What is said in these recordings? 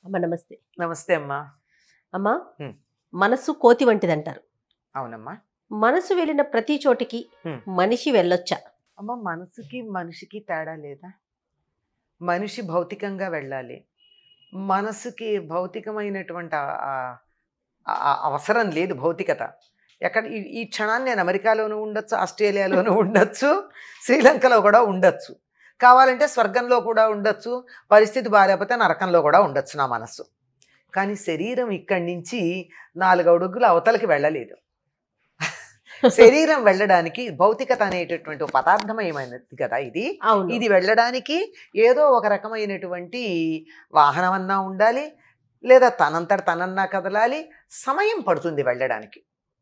అమ్మ నమస్తే నమస్తే అమ్మా అమ్మా హ్మ్. మనసు కోతి వంటిది అంటారు అవునమ్మా మనసు వెళ్ళిన ప్రతి చోటికి హ్మ్. మనిషి వెళ్ళొచ్చా అమ్మ మనసుకి మనిషికి తేడా లేదా మనిషి భౌతికంగా వెళ్ళాలి మనసుకి భౌతికమైనటువంటి ఆ- ఆ- ఆ అవసరం లేదు భౌతికత ఎక్కడ ఈ- ఈ క్షణాన్ని నేను అమెరికాలోనూ ఉండొచ్చు ఆస్ట్రేలియాలోనూ ఉండొచ్చు శ్రీలంకలో కూడా ఉండొచ్చు కావాలంటే స్వర్గంలో కూడా ఉండొచ్చు పరిస్థితి బాగాలేకపోతే నరకంలో కూడా ఉండొచ్చు నా మనస్సు కానీ శరీరం ఇక్కడి నుంచి నాలుగు అడుగులు అవతలకి వెళ్ళలేదు శరీరం వెళ్ళడానికి భౌతికత అనేటటువంటి ఒక పదార్థమయమైనది కదా ఇది అవును ఇది వెళ్ళడానికి ఏదో ఒక రకమైనటువంటి వాహనం అన్నా ఉండాలి లేదా తనంతట తనన్నా కదలాలి సమయం పడుతుంది వెళ్ళడానికి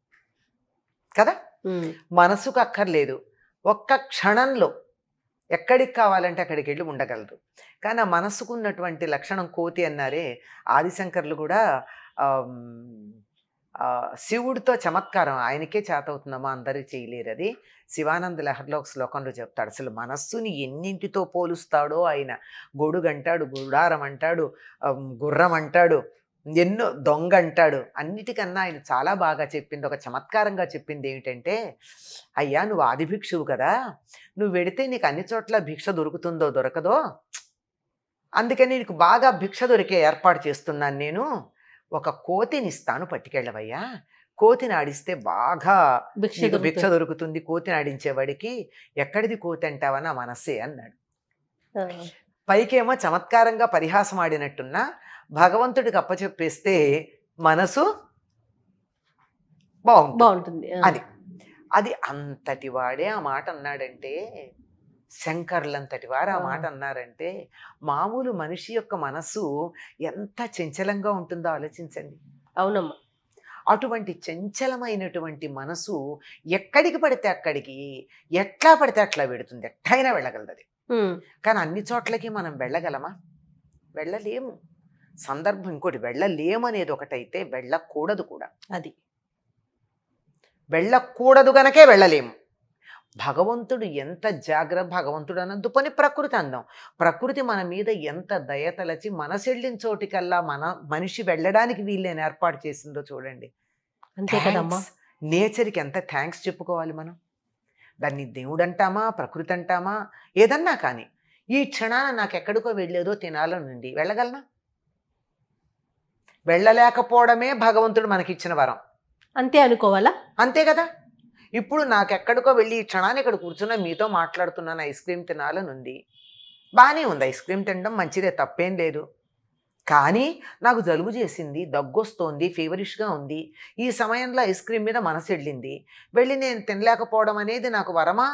కదా హ్మ్. మనసుకు అక్కర్లేదు ఒక్క క్షణంలో ఎక్కడికి కావాలంటే అక్కడికి వెళ్ళి ఉండగలరు కానీ ఆ మనసుకు ఉన్నటువంటి లక్షణం కోతి అన్నారే ఆదిశంకర్లు కూడా ఆమ్, ఆ, శివుడితో చమత్కారం ఆయనకే చేతవుతుందమ్మా అందరికి చేయలేరు అది శివానంద లహరిలో ఒక శ్లోకంలో చెప్తాడు అసలు మనస్సుని ఎన్నింటితో పోలుస్తాడో ఆయన గొడుగు అంటాడు గుడారం అంటాడు ఆమ్, గుర్రం అంటాడు ఎన్నో దొంగ అంటాడు అన్నిటికన్నా ఆయన చాలా బాగా చెప్పింది ఒక చమత్కారంగా చెప్పింది ఏమిటంటే అయ్యా నువ్వు ఆది భిక్షువు కదా నువ్వు వెడితే నీకు అన్ని చోట్ల భిక్ష దొరుకుతుందో దొరకదో అందుకని నీకు బాగా భిక్ష దొరికే ఏర్పాటు చేస్తున్నాను నేను ఒక కోతిని ఇస్తాను పట్టుకెళ్ళవయ్యా కోతిని ఆడిస్తే బాగా భిక్ష నీకు భిక్ష దొరుకుతుంది. దొరుకుతుంది కోతిని ఆడించేవాడికి ఎక్కడిది కోతి అంటావా నా మనస్సే అన్నాడు ఆ, పైకేమో చమత్కారంగా పరిహాసం ఆడినట్టున్నా భగవంతుడికి అప్పచెప్పేస్తే మనసు బాగుంటుంది బాగుంటుంది ఆ. అది అది అంతటి వాడే ఆ మాట అన్నాడంటే శంకర్లంతటి వారు ఆ ఆ. మాట అన్నారంటే మామూలు మనిషి యొక్క మనసు ఎంత చంచలంగా ఉంటుందో ఆలోచించండి అవునమ్మా అటువంటి చంచలమైనటువంటి మనసు ఎక్కడికి పడితే అక్కడికి ఎట్లా పడితే అట్లా పెడుతుంది ఎట్టయినా వెళ్ళగలదు అది హ్మ్. కానీ అన్ని చోట్లకి మనం వెళ్ళగలమా వెళ్ళలేము సందర్భం ఇంకోటి వెళ్ళలేము అనేది ఒకటైతే వెళ్ళకూడదు కూడా అది వెళ్ళకూడదు గనకే వెళ్ళలేము భగవంతుడు ఎంత జాగ్రత్త భగవంతుడు అనందు పని ప్రకృతి అందాం ప్రకృతి మన మీద ఎంత దయతలచి మనసెళ్ళిన చోటికల్లా మన మనిషి వెళ్ళడానికి వీళ్ళని ఏర్పాటు చేసిందో చూడండి అంతే కదమ్మా నేచర్కి ఎంత థ్యాంక్స్ చెప్పుకోవాలి మనం దాన్ని దేవుడు అంటామా ప్రకృతి అంటామా ఏదన్నా కానీ ఈ క్షణాన నాకు ఎక్కడికో వెళ్ళేదో తినాలనుంది వెళ్ళగలనా వెళ్ళలేకపోవడమే భగవంతుడు మనకిచ్చిన వరం అంతే అనుకోవాలా అంతే కదా ఇప్పుడు నాకు ఎక్కడికో వెళ్ళి ఈ క్షణాన్ని ఇక్కడ కూర్చున్నా మీతో మాట్లాడుతున్నాను ఐస్ క్రీమ్ తినాలని ఉంది బాగానే ఉంది ఐస్ క్రీమ్ తినడం మంచిదే తప్పేం లేదు కానీ నాకు జలుబు చేసింది దగ్గొస్తోంది ఫీవరిష్గా ఉంది ఈ సమయంలో ఐస్ క్రీమ్ మీద మనసు వెళ్ళింది వెళ్ళి నేను తినలేకపోవడం అనేది నాకు వరమా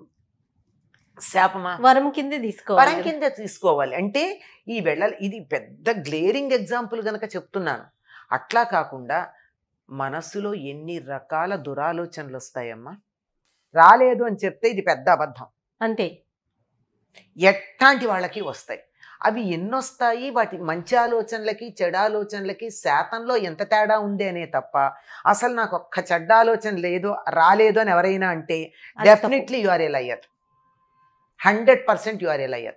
శాపమా వరం కిందే వరం తీసుకోవాలి కింద తీసుకోవాలి అంటే ఈ వెళ్ళాలి ఇది పెద్ద గ్లేరింగ్ ఎగ్జాంపుల్ గనక చెప్తున్నాను అట్లా కాకుండా మనస్సులో ఎన్ని రకాల దురాలోచనలు వస్తాయమ్మా రాలేదు అని చెప్తే ఇది పెద్ద అబద్ధం అంతే ఎట్లాంటి వాళ్ళకి వస్తాయి అవి ఎన్నొస్తాయి వాటి మంచి ఆలోచనలకి చెడు ఆలోచనలకి శాతంలో ఎంత తేడా ఉంది అనే తప్ప అసలు నాకు ఒక్క చెడ్డ ఆలోచన లేదు రాలేదు అని ఎవరైనా అంటే అది definitely you are a liar hundred percent you are a liar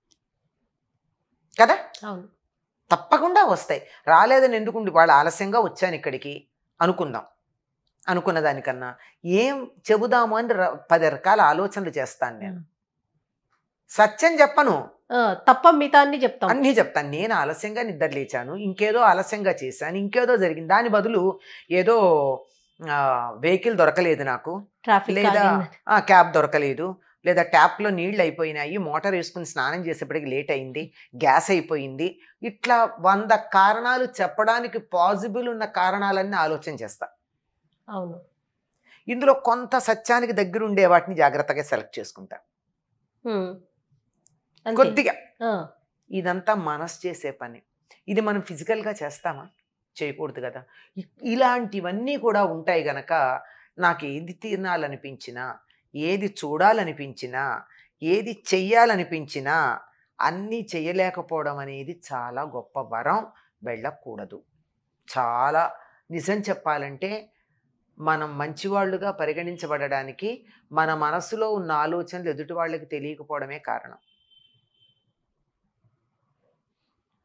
కదా తప్పు. అవును తప్పకుండా వస్తాయి రాలేదని ఎందుకుండి వాళ్ళు ఆలస్యంగా వచ్చాను ఇక్కడికి అనుకుందాం అనుకున్న దానికన్నా ఏం చెబుదాము అని ర- పది రకాల ఆలోచనలు చేస్తాను నేను సత్యం చెప్పను ఆ, తప్ప మిగతా అన్ని చెప్తాం అన్నీ చెప్తాను నేను ఆలస్యంగా నిద్ర లేచాను ఇంకేదో ఆలస్యంగా చేశాను ఇంకేదో జరిగింది దాని బదులు ఏదో వెహికల్ దొరకలేదు నాకు ట్రాఫిక్ లేదా ఆగింది. ఆ, క్యాబ్ దొరకలేదు లేదా ట్యాప్లో నీళ్ళు అయిపోయినాయి మోటార్ వేసుకుని స్నానం చేసేప్పటికి లేట్ అయింది గ్యాస్ అయిపోయింది ఇట్లా వంద కారణాలు చెప్పడానికి పాసిబుల్ ఉన్న కారణాలన్నీ ఆలోచన చేస్తా అవును ఇందులో కొంత సత్యానికి దగ్గర ఉండే వాటిని జాగ్రత్తగా సెలెక్ట్ చేసుకుంటా హ్మ్. అంతే. కొద్దిగా ఆ, ఇదంతా మనసు చేసే పని ఇది మనం ఫిజికల్గా చేస్తామా చేయకూడదు కదా ఇ- ఇలాంటివన్నీ కూడా ఉంటాయి గనక నాకు ఏది తినాలనిపించినా ఏది చూడాలనిపించినా ఏది చెయ్యాలనిపించినా అన్నీ చేయలేకపోవడం అనేది చాలా గొప్ప వరం వెళ్ళకూడదు చాలా నిజం చెప్పాలంటే మనం మంచివాళ్ళుగా పరిగణించబడడానికి మన మనసులో ఉన్న ఆలోచనలు ఎదుటి వాళ్ళకి తెలియకపోవడమే కారణం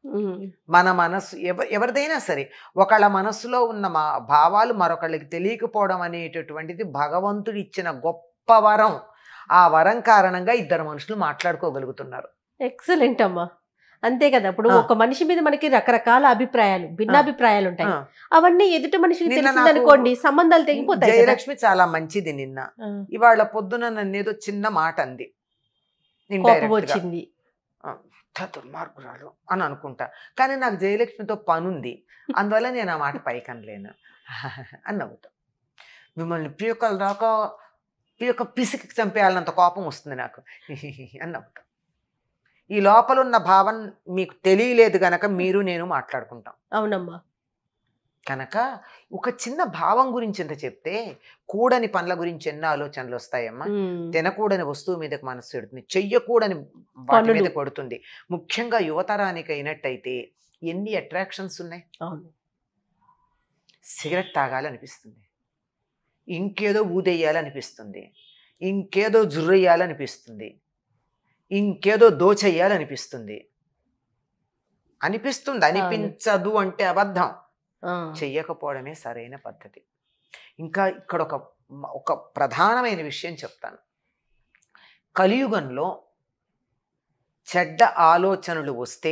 ఉమ్. మన మనస్సు ఎవ ఎవరిదైనా సరే ఒకళ్ళ మనస్సులో ఉన్న మా భావాలు మరొకళ్ళకి తెలియకపోవడం అనేటటువంటిది భగవంతుడు ఇచ్చిన గొప్ప వరం ఆ వరం కారణంగా ఇద్దరు మనుషులు మాట్లాడుకోగలుగుతున్నారు ఎక్సలెంట్ అమ్మా అంతే కదా ఇప్పుడు ఆ. ఒక మనిషి మీద మనకి రకరకాల అభిప్రాయాలు భిన్నాభిప్రాయాలు ఉంటాయి ఆ. అవన్నీ ఎదుటి మనిషికి నిన్న తెలిసింది నాకు అనుకోండి సంబంధాలు తెగిపోతాయి కదా జయలక్ష్మి చాలా మంచిది నిన్న ఆ, ఇవాళ పొద్దున నన్ను ఏదో చిన్న మాట అంది కోపం Indirect గా. వచ్చింది "ఇంత దుర్మార్గురాలు అని అనుకుంటా కానీ నాకు జయలక్ష్మితో పనుంది అందువల్ల నేను ఆ మాట పైకనలేను అని నవ్వుతా మిమ్మల్ని పీకల దాకా పీక పిసికి చంపేయాలన్నంత కోపం వస్తుంది నాకు అని నవ్వుతా ఈ లోపల ఉన్న భావం మీకు తెలియలేదు గనక మీరు నేను మాట్లాడుకుంటాం అవునమ్మా కనుక ఒక చిన్న భావం గురించి ఎంత చెప్తే కూడని పనుల గురించి ఎన్నో ఆలోచనలు వస్తాయమ్మా ఉమ్. తినకూడని వస్తువు మీదకి మనసు పెడుతుంది చెయ్యకూడని వాటి పనులు. మీద కొడుతుంది ముఖ్యంగా యువతరానికి అయినట్టయితే ఎన్ని అట్రాక్షన్స్ ఉన్నాయి అవును సిగరెట్ తాగాలనిపిస్తుంది ఇంకేదో ఊదెయ్యాలనిపిస్తుంది ఇంకేదో జుర్రెయ్యాలనిపిస్తుంది ఇంకేదో దోచెయ్యాలనిపిస్తుంది అనిపిస్తుంది అనిపించదు అంటే అబద్ధం ఆ. చెయ్యకపోవడమే సరైన పద్ధతి ఇంకా ఇక్కడ ఒక ఒక ప్రధానమైన విషయం చెప్తాను కలియుగంలో చెడ్డ ఆలోచనలు వస్తే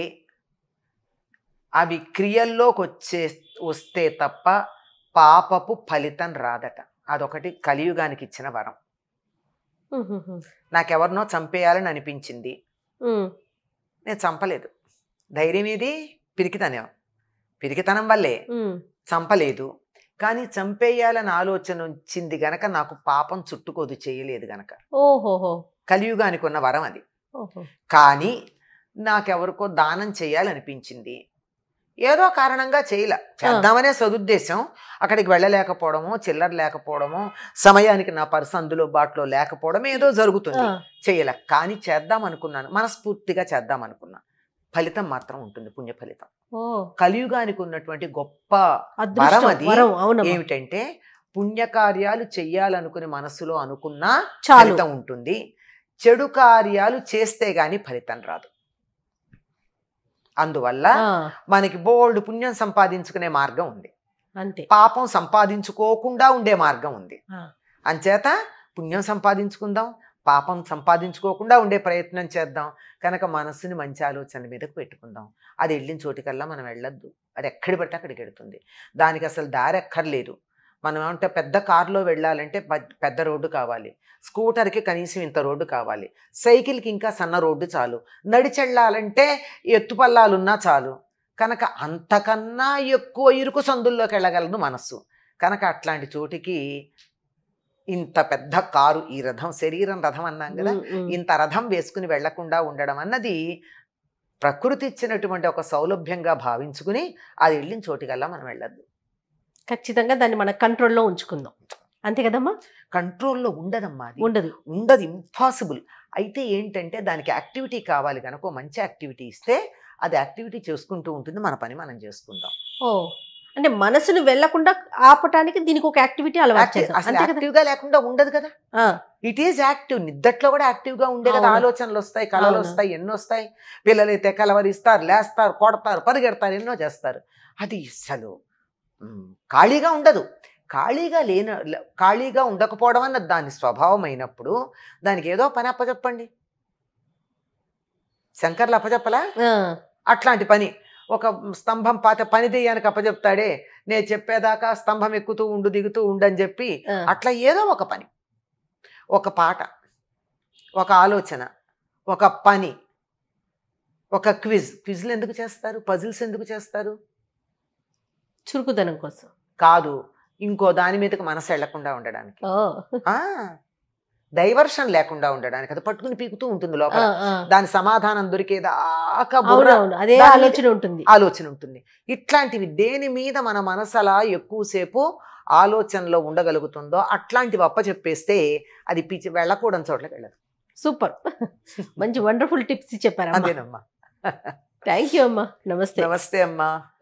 అవి క్రియల్లోకి వచ్చే వస్తే తప్ప పాపపు ఫలితం రాదట అదొకటి కలియుగానికి ఇచ్చిన వరం ఉమ్, ఉమ్, ఉమ్. నాకెవరినో చంపేయాలని అనిపించింది ఉమ్. నేను చంపలేదు ధైర్యం ఏది పిరికితనం పిరికితనం వల్లే ఉమ్. చంపలేదు కానీ చంపేయాలని ఆలోచన వచ్చింది గనక నాకు పాపం చుట్టుకోదు చేయలేదు గనక ఓహోహో కలియుగానికి ఉన్న వరం అది ఓహో కానీ నాకెవరికో దానం చేయాలనిపించింది ఏదో కారణంగా చేయలే చేద్దామనే సదుద్దేశం అక్కడికి వెళ్ళలేకపోవడము చిల్లర లేకపోవడము సమయానికి నా పర్సు అందులో బాట్లో లేకపోవడం ఏదో జరుగుతుంది ఆ. చేయలే కానీ చేద్దాం అనుకున్నాను మనస్ఫూర్తిగా చేద్దాం అనుకున్నా ఫలితం మాత్రం ఉంటుంది పుణ్య ఫలితం ఓ కలియుగానికి ఉన్నటువంటి గొప్ప అదృష్టం అది వరం అవునమ్మా ఏమిటంటే పుణ్యకార్యాలు చెయ్యాలనుకుని మనసులో అనుకున్నా చాలు ఫలితం ఉంటుంది చెడు కార్యాలు చేస్తే గాని ఫలితం రాదు అందువల్ల ఆ, మనకి బోల్డ్ పుణ్యం సంపాదించుకునే మార్గం ఉంది అంతే పాపం సంపాదించుకోకుండా ఉండే మార్గం ఉంది ఆ. అంచేత పుణ్యం సంపాదించుకుందాం పాపం సంపాదించుకోకుండా ఉండే ప్రయత్నం చేద్దాం కనుక మనస్సుని మంచి ఆలోచనల మీదకు పెట్టుకుందాం అది వెళ్ళిన చోటికల్లా మనం వెళ్ళొద్దు అది ఎక్కడి పడితే అక్కడికి వెళుతుంది దానికి అసలు దారి ఎక్కర్లేదు మనం ఏమంటే పెద్ద కారులో వెళ్ళాలంటే పెద్ద- పెద్ద రోడ్డు కావాలి స్కూటర్కి కనీసం ఇంత రోడ్డు కావాలి సైకిల్కి ఇంకా సన్న రోడ్డు చాలు నడిచెళ్ళాలంటే ఎత్తుపల్లాలున్నా చాలు కనుక అంతకన్నా ఎక్కువ ఇరుకు సందుల్లోకి వెళ్ళగలదు మనస్సు కనుక అట్లాంటి చోటికి ఇంత పెద్ద కారు ఈ రథం శరీరం రథం అన్నాం కదా ఉమ్, ఉమ్. ఇంత రథం వేసుకుని వెళ్లకుండా ఉండడం అన్నది ప్రకృతి ఇచ్చినటువంటి ఒక సౌలభ్యంగా భావించుకుని అది వెళ్ళిన చోటికల్లా మనం వెళ్ళద్దు ఖచ్చితంగా దాన్ని మన కంట్రోల్లో ఉంచుకుందాం అంతే కదమ్మా కంట్రోల్లో ఉండదమ్మా అది ఉండదు ఉండదు ఇంపాసిబుల్ అయితే ఏంటంటే దానికి యాక్టివిటీ కావాలి కనుక ఓ మంచి యాక్టివిటీ ఇస్తే అది యాక్టివిటీ చేసుకుంటూ ఉంటుంది మన పని మనం చేసుకుందాం ఓ అంటే మనసును వెళ్లకుండా ఆపటానికి దీనికి ఒక యాక్టివిటీ అలవాటు యాక్టివ్- చేద్దాం అసలు అంతే కదా యాక్టివ్గా లేకుండా ఉండదు కదా ఆ, ఇట్ ఈజ్ యాక్టివ్ నిద్దట్లో కూడా యాక్టివ్గా ఉండే కదా అవును. ఆలోచనలు వస్తాయి కళలు అవును. వస్తాయి ఎన్నో వస్తాయి పిల్లలైతే కలవరిస్తారు లేస్తారు కొడతారు పరిగెడతారు ఎన్నో చేస్తారు అది అసలు మ్, ఖాళీగా ఉండదు ఖాళీగా లేన లే- ఖాళీగా ఉండకపోవడం అన్నది దాని స్వభావం అయినప్పుడు దానికి ఏదో పని అప్పచెప్పండి శంకర్లు అప్పచెప్పలా ఆ, అట్లాంటి పని ఒక స్తంభం పాత పని దెయ్యానికి అప్పచెప్తాడే నేను చెప్పేదాకా స్తంభం ఎక్కుతూ ఉండు దిగుతూ ఉండని చెప్పి ఆ. అట్లా ఏదో ఒక పని ఒక పాట ఒక ఆలోచన ఒక పని ఒక క్విజ్ క్విజ్లు ఎందుకు చేస్తారు పజిల్స్ ఎందుకు చేస్తారు చురుకుదనం కోసం కాదు ఇంకో దాని మీదకి మనసు వెళ్లకుండా ఉండడానికి ఓ ఆ డైవర్షన్ లేకుండా ఉండడానికి అది పట్టుకుని పీకుతూ ఉంటుంది ఆ, లోపల ఆ. దాని సమాధానం దొరికేదాకా బుర్ర అవునవును అదే దాని మీద- ఆలోచన ఉంటుంది ఆలోచన ఉంటుంది ఇట్లాంటివి దేని మీద మన మనసు అలా ఎక్కువసేపు ఆలోచనలో ఉండగలుగుతుందో అట్లాంటివి అప్ప చెప్పేస్తే అది పిచ్చి వెళ్ళకూడని చోట్లకి వెళ్ళదు సూపర్ మంచి వండర్ఫుల్ టిప్స్ చెప్పారమ్మా అంతేనమ్మా థ్యాంక్ యూ అమ్మా నమస్తే నమస్తే అమ్మా